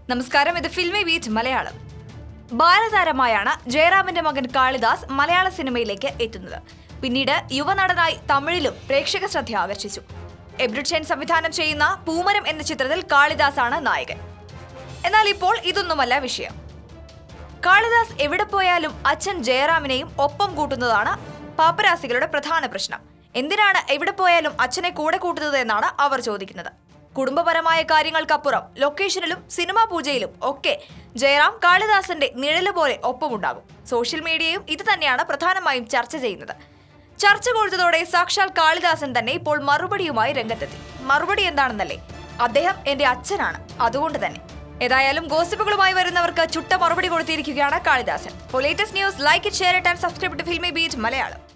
നമസ്കാരം ഇത് Filmibeat Malayalam ബാലതാരമായാണ് ജയറാമിന്റെ മകൻ കാളിദാസ് മലയാള സിനിമയിലേക്ക് എത്തുന്നത് പിന്നീട് യുവനടനായി തമിഴിലും പ്രേക്ഷക ശ്രദ്ധ ആകർഷിച്ചു എബ്രിഡ്ഷൻ സംവിധാനം ചെയ്യുന്ന പൂമരം എന്ന ചിത്രത്തിൽ കാളിദാസ് ആണ് നായകൻ എന്നാൽ ഇപ്പോൾ ഇതൊന്നുമല്ല വിഷയം കാളിദാസ് എവിടെ പോയാലും അച്ഛൻ ജയറാമിനെയും ഒപ്പം കൂട്ടുന്നതാണ് പാപ്പരാസികളുടെ പ്രധാന പ്രശ്നം എന്തിനാണ് എവിടെ പോയാലും അച്ഛനെ കൂടെ കൂട്ടുന്നത് എന്നാണ് അവർ ചോദിക്കുന്നത് കുടുംബപരമായ കാര്യങ്ങൾക്കപ്പുറം ലൊക്കേഷനിലും സിനിമാ പൂജയിലും ഒക്കെ ജയറാം കാളിദാസന്റെ നിഴല് പോലെ ഒപ്പമുണ്ടാകും സോഷ്യൽ മീഡിയയും ഇത് തന്നെയാണ് പ്രധാനമായും ചർച്ച ചെയ്യുന്നത് ചർച്ച കൊടുത്തതോടെ സാക്ഷാൽ കാളിദാസൻ തന്നെ ഇപ്പോൾ മറുപടിയുമായി രംഗത്തെത്തി മറുപടി എന്താണെന്നല്ലേ അദ്ദേഹം എന്റെ അച്ഛനാണ് അതുകൊണ്ട് തന്നെ ഏതായാലും ഗോസിപ്പുകളുമായി വരുന്നവർക്ക് ചുട്ട മറുപടി കൊടുത്തിരിക്കുകയാണ് Kalidasan for latest news like it share it and subscribe to Filmibeat Malayalam